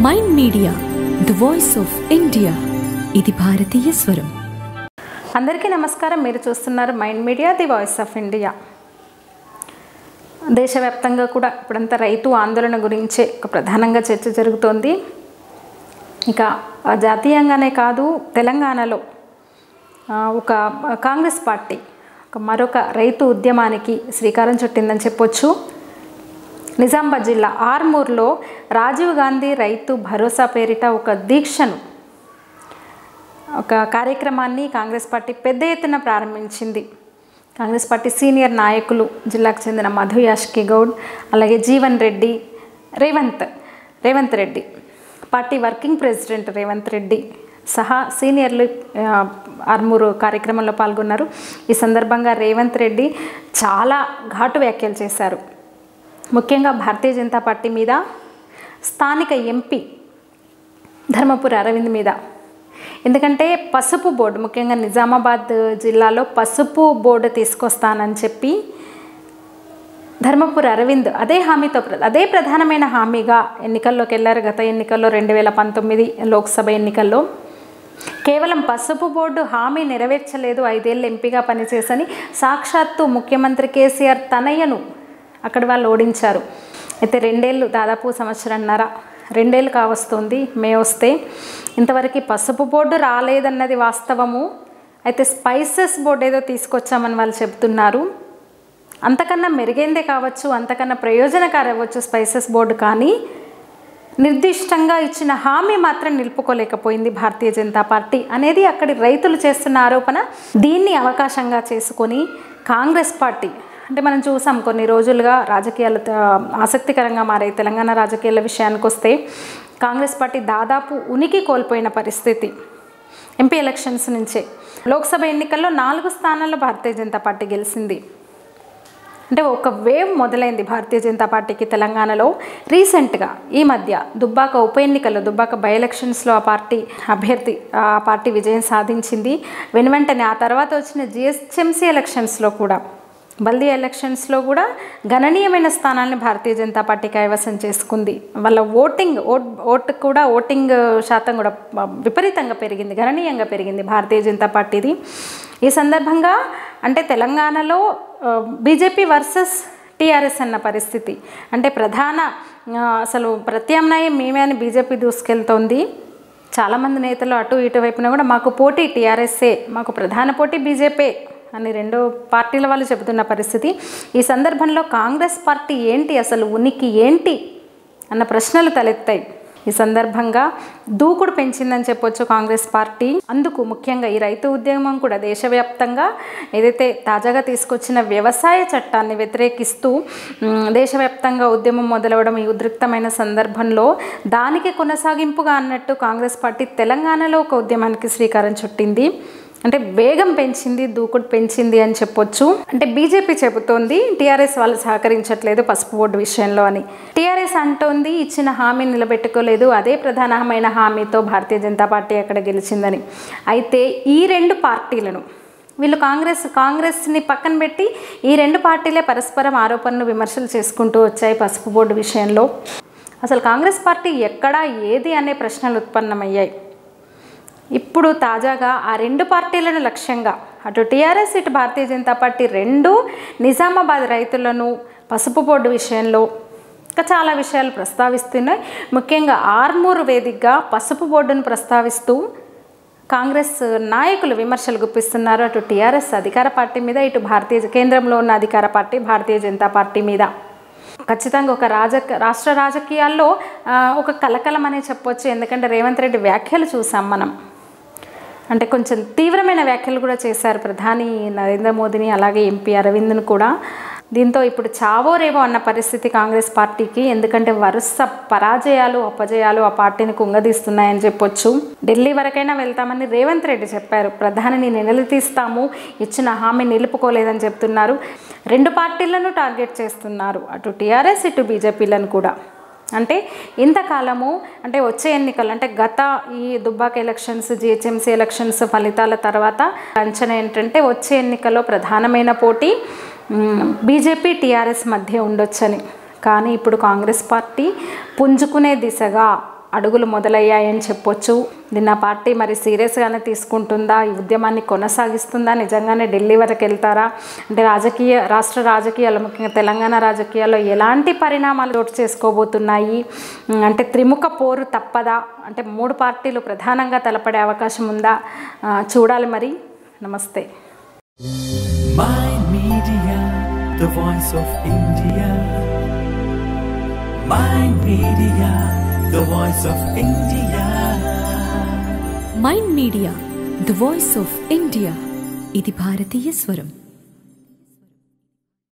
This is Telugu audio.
Mind Media the voice of India ఇది భారతీయ స్వరం అందరికీ నమస్కారం మీరు చూస్తున్నారు Mind Media the voice of India దేశవ్యాప్తంగా కూడా ఇప్పుడంతా రైతు ఆందోళన గురించే ఒక ప్రధానంగా చర్చ జరుగుతోంది ఇక ఆ, జాతీయంగానే కాదు తెలంగాణలో ఆ, ఒక కాంగ్రెస్ పార్టీ ఒక మరొక రైతు ఉద్యమానికి శ్రీకారం చుట్టిందని చెప్పొచ్చు నిజామాబాద్ జిల్లా ఆర్మూర్లో రాజీవ్ గాంధీ రైతు భరోసా పేరిట ఒక దీక్షను ఒక కార్యక్రమాన్ని కాంగ్రెస్ పార్టీ పెద్ద ఎత్తున ప్రారంభించింది కాంగ్రెస్ పార్టీ సీనియర్ నాయకులు జిల్లాకు చెందిన మధు యాష్కి గౌడ్ అలాగే Jeevan Reddy Revanth Revanth Reddy party working president Revanth Reddy సహా సీనియర్లు ఆ, ఆర్మూరు కార్యక్రమంలో పాల్గొన్నారు ఈ సందర్భంగా రేవంత్ రెడ్డి చాలా ఘాటు వ్యాఖ్యలు చేశారు ముఖ్యంగా భారతీయ జనతా పార్టీ మీద స్థానిక ఎంపీ ధర్మపురి అరవింద్ మీద ఎందుకంటే పసుపు బోర్డు ముఖ్యంగా నిజామాబాద్ జిల్లాలో పసుపు బోర్డు తీసుకొస్తానని చెప్పి ధర్మపురి అరవింద్ అదే హామీతో ప్ర- అదే ప్రధానమైన హామీగా ఎన్నికల్లోకి వెళ్ళారు గత ఎన్నికల్లో రెండు వేల పంతొమ్మిది లోక్సభ ఎన్నికల్లో కేవలం పసుపు బోర్డు హామీ నెరవేర్చలేదు ఐదేళ్ళు ఎంపీగా పనిచేసని సాక్షాత్తు ముఖ్యమంత్రి కేసీఆర్ తనయ్యను అక్కడ వాళ్ళు ఓడించారు అయితే రెండేళ్ళు దాదాపు సంవత్సరంన్నర రెండేళ్ళు కావస్తుంది మే వస్తే ఇంతవరకు పసుపు బోర్డు రాలేదన్నది వాస్తవము అయితే స్పైసెస్ బోర్డు ఏదో తీసుకొచ్చామని వాళ్ళు చెబుతున్నారు అంతకన్నా మెరుగైందే కావచ్చు అంతకన్నా ప్రయోజనకారి అవ్వచ్చు స్పైసెస్ బోర్డు కానీ నిర్దిష్టంగా ఇచ్చిన హామీ మాత్రం నిలుపుకోలేకపోయింది భారతీయ జనతా పార్టీ అనేది అక్కడి రైతులు చేస్తున్న ఆరోపణ దీన్ని అవకాశంగా చేసుకొని కాంగ్రెస్ పార్టీ అంటే మనం చూసాం కొన్ని రోజులుగా రాజకీయాలు త- ఆసక్తికరంగా మారాయి తెలంగాణ రాజకీయాల విషయానికి వస్తే కాంగ్రెస్ పార్టీ దాదాపు ఉనికి కోల్పోయిన పరిస్థితి ఎంపీ ఎలక్షన్స్ నుంచే లోక్సభ ఎన్నికల్లో నాలుగు స్థానాల్లో భారతీయ జనతా పార్టీ గెలిచింది అంటే ఒక వేవ్ మొదలైంది భారతీయ జనతా పార్టీకి తెలంగాణలో రీసెంట్గా ఈ మధ్య దుబ్బాక ఉప ఎన్నికల్లో దుబ్బాక బై ఎలక్షన్స్లో ఆ పార్టీ అభ్యర్థి ఆ పార్టీ విజయం సాధించింది వెనువెంటనే ఆ తర్వాత వచ్చిన జిఎస్ఎంసీ ఎలక్షన్స్లో కూడా బల్దీ ఎలక్షన్స్లో కూడా గణనీయమైన స్థానాన్ని భారతీయ జనతా పార్టీ కైవసం చేసుకుంది వాళ్ళ ఓటింగ్ ఓట్ ఓటు కూడా ఓటింగ్ శాతం కూడా విపరీతంగా పెరిగింది గణనీయంగా పెరిగింది భారతీయ జనతా పార్టీది ఈ సందర్భంగా అంటే తెలంగాణలో బీజేపీ వర్సెస్ టీఆర్ఎస్ అన్న పరిస్థితి అంటే ప్రధాన ఆ, అసలు ప్రత్యామ్నాయం మేమే అని బీజేపీ దూసుకెళ్తోంది చాలామంది నేతలు అటు ఇటు వైపున కూడా మాకు పోటీ టీఆర్ఎస్ఏ మాకు ప్రధాన పోటీ బీజేపీ అని రెండు పార్టీల వాళ్ళు చెబుతున్న పరిస్థితి ఈ సందర్భంలో కాంగ్రెస్ పార్టీ ఏంటి అసలు ఉనికి ఏంటి అన్న ప్రశ్నలు తలెత్తాయి ఈ సందర్భంగా దూకుడు పెంచిందని చెప్పొచ్చు కాంగ్రెస్ పార్టీ అందుకు ముఖ్యంగా ఈ రైతు ఉద్యమం కూడా దేశవ్యాప్తంగా ఏదైతే తాజాగా తీసుకొచ్చిన వ్యవసాయ చట్టాన్ని వ్యతిరేకిస్తూ మ్, దేశవ్యాప్తంగా ఉద్యమం మొదలవడం ఈ ఉద్రిక్తమైన సందర్భంలో దానికి కొనసాగింపుగా అన్నట్టు కాంగ్రెస్ పార్టీ తెలంగాణలో ఒక ఉద్యమానికి శ్రీకారం చుట్టింది అంటే వేగం పెంచింది దూకుడు పెంచింది అని చెప్పొచ్చు అంటే బీజేపీ చెబుతోంది టీఆర్ఎస్ వాళ్ళు సహకరించట్లేదు పసుపు బోర్డు విషయంలో అని టీఆర్ఎస్ అంటోంది ఇచ్చిన హామీ నిలబెట్టుకోలేదు అదే ప్రధానమైన హామీతో భారతీయ జనతా పార్టీ అక్కడ గెలిచిందని అయితే ఈ రెండు పార్టీలను వీళ్ళు కాంగ్రెస్ కాంగ్రెస్ని పక్కన పెట్టి ఈ రెండు పార్టీలే పరస్పరం ఆరోపణలు విమర్శలు చేసుకుంటూ వచ్చాయి పసుపు బోర్డు విషయంలో అసలు కాంగ్రెస్ పార్టీ ఎక్కడా ఏది అనే ప్రశ్నలు ఉత్పన్నమయ్యాయి ఇప్పుడు తాజాగా ఆ రెండు పార్టీలను లక్ష్యంగా అటు టీఆర్ఎస్ ఇటు భారతీయ జనతా పార్టీ రెండు నిజామాబాద్ రైతులను పసుపు బోర్డు విషయంలో ఇంకా చాలా విషయాలు ప్రస్తావిస్తున్నాయి ముఖ్యంగా ఆర్మూరు వేదికగా పసుపు బోర్డును ప్రస్తావిస్తూ కాంగ్రెస్ నాయకులు విమర్శలు గుప్పిస్తున్నారు అటు టీఆర్ఎస్ అధికార పార్టీ మీద ఇటు భారతీయ కేంద్రంలో ఉన్న అధికార పార్టీ భారతీయ జనతా పార్టీ మీద ఖచ్చితంగా ఒక రాజ రాష్ట్ర రాజకీయాల్లో ఆ, ఒక కలకలం అనే చెప్పొచ్చు ఎందుకంటే రేవంత్ రెడ్డి వ్యాఖ్యలు చూసాం మనం అంటే కొంచెం తీవ్రమైన వ్యాఖ్యలు కూడా చేశారు ప్రధాని నరేంద్ర మోదీని అలాగే ఎంపీ అరవింద్ను కూడా దీంతో ఇప్పుడు చావో రేవో అన్న పరిస్థితి కాంగ్రెస్ పార్టీకి ఎందుకంటే వరుస పరాజయాలు అపజయాలు ఆ పార్టీని కుంగదీస్తున్నాయని చెప్పొచ్చు ఢిల్లీ వరకైనా వెళ్తామని రేవంత్ రెడ్డి చెప్పారు ప్రధానిని నిలదీస్తాము ఇచ్చిన హామీ నిలుపుకోలేదని చెప్తున్నారు రెండు పార్టీలను టార్గెట్ చేస్తున్నారు అటు టీఆర్ఎస్ ఇటు బీజేపీలను కూడా అంటే ఇంతకాలము అంటే వచ్చే ఎన్నికలు అంటే గత ఈ దుబ్బాక ఎలక్షన్స్ జిహెచ్ఎంసీ ఎలక్షన్స్ ఫలితాల తర్వాత అంచనా ఏంటంటే వచ్చే ఎన్నికల్లో ప్రధానమైన పోటీ బీజేపీ టీఆర్ఎస్ మధ్య ఉండొచ్చని కానీ ఇప్పుడు కాంగ్రెస్ పార్టీ పుంజుకునే దిశగా అడుగులు మొదలయ్యాయని చెప్పొచ్చు దీన్ని ఆ పార్టీ మరి సీరియస్గానే తీసుకుంటుందా ఈ ఉద్యమాన్ని కొనసాగిస్తుందా నిజంగానే ఢిల్లీ వరకు వెళ్తారా అంటే రాజకీయ రాష్ట్ర రాజకీయాలు ముఖ్యంగా తెలంగాణ రాజకీయాల్లో ఎలాంటి పరిణామాలు చోటు చేసుకోబోతున్నాయి ఉమ్, అంటే త్రిముఖ పోరు తప్పదా అంటే మూడు పార్టీలు ప్రధానంగా తలపడే అవకాశం ఉందా ఆ, చూడాలి మరి నమస్తే My Media, the voice of India. My Media, the voice of India. Mind Media the voice of India ఇది భారతీయ స్వరం